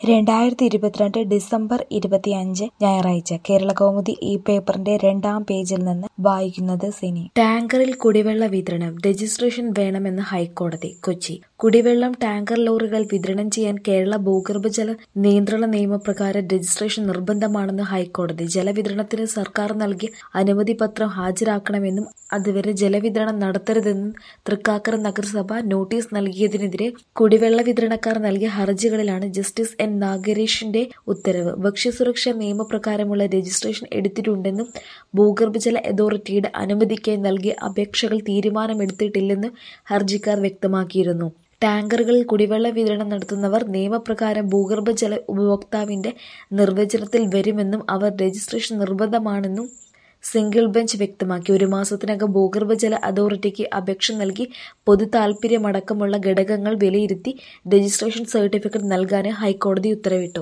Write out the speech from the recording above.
രണ്ടായിരത്തി ഇരുപത്തിരണ്ട് ഡിസംബർ ഇരുപത്തിയഞ്ച് ഞായറാഴ്ച കേരളകൗമുദി ഈ പേപ്പറിന്റെ രണ്ടാം പേജിൽ നിന്ന് വായിക്കുന്നത് സിനി ടാങ്കറിൽ കുടിവെള്ള വിതരണം രജിസ്ട്രേഷൻ വേണമെന്ന് ഹൈക്കോടതി കൊച്ചി കുടിവെള്ളം ടാങ്കർ ലോറികൾ വിതരണം ചെയ്യാൻ കേരള ഭൂഗർഭജല നിയന്ത്രണ നിയമപ്രകാരം രജിസ്ട്രേഷൻ നിർബന്ധമാണെന്ന് ഹൈക്കോടതി ജലവിതരണത്തിന് സർക്കാർ നൽകിയ അനുമതി പത്രം ഹാജരാക്കണമെന്നും അതുവരെ ജലവിതരണം നടത്തരുതെന്നും തൃക്കാക്കര നഗരസഭ നോട്ടീസ് നൽകിയതിനെതിരെ കുടിവെള്ള വിതരണക്കാർ നൽകിയ ഹർജികളിലാണ് ജസ്റ്റിസ് എൻ നാഗരേഷിന്റെ ഉത്തരവ് ഭക്ഷ്യസുരക്ഷാ നിയമപ്രകാരമുള്ള രജിസ്ട്രേഷൻ എടുത്തിട്ടുണ്ടെന്നും ഭൂഗർഭജല അതോറിറ്റിയുടെ അനുമതിക്കായി നൽകിയ അപേക്ഷകൾ തീരുമാനമെടുത്തിട്ടില്ലെന്നും ഹർജിക്കാർ വ്യക്തമാക്കിയിരുന്നു ടാങ്കറുകളിൽ കുടിവെള്ള വിതരണം നടത്തുന്നവർ നിയമപ്രകാരം ഭൂഗർഭജല ഉപഭോക്താവിന്റെ നിർവചനത്തിൽ വരുമെന്നും അവർ രജിസ്ട്രേഷൻ നിർബന്ധമാണെന്നും സിംഗിൾ ബെഞ്ച് വ്യക്തമാക്കി ഒരു മാസത്തിനകം ഭൂഗർഭജല അതോറിറ്റിക്ക് അപേക്ഷ നൽകി പൊതു താൽപര്യമടക്കമുള്ള ഘടകങ്ങൾ വിലയിരുത്തി രജിസ്ട്രേഷൻ സർട്ടിഫിക്കറ്റ് നൽകാന് ഹൈക്കോടതി ഉത്തരവിട്ടു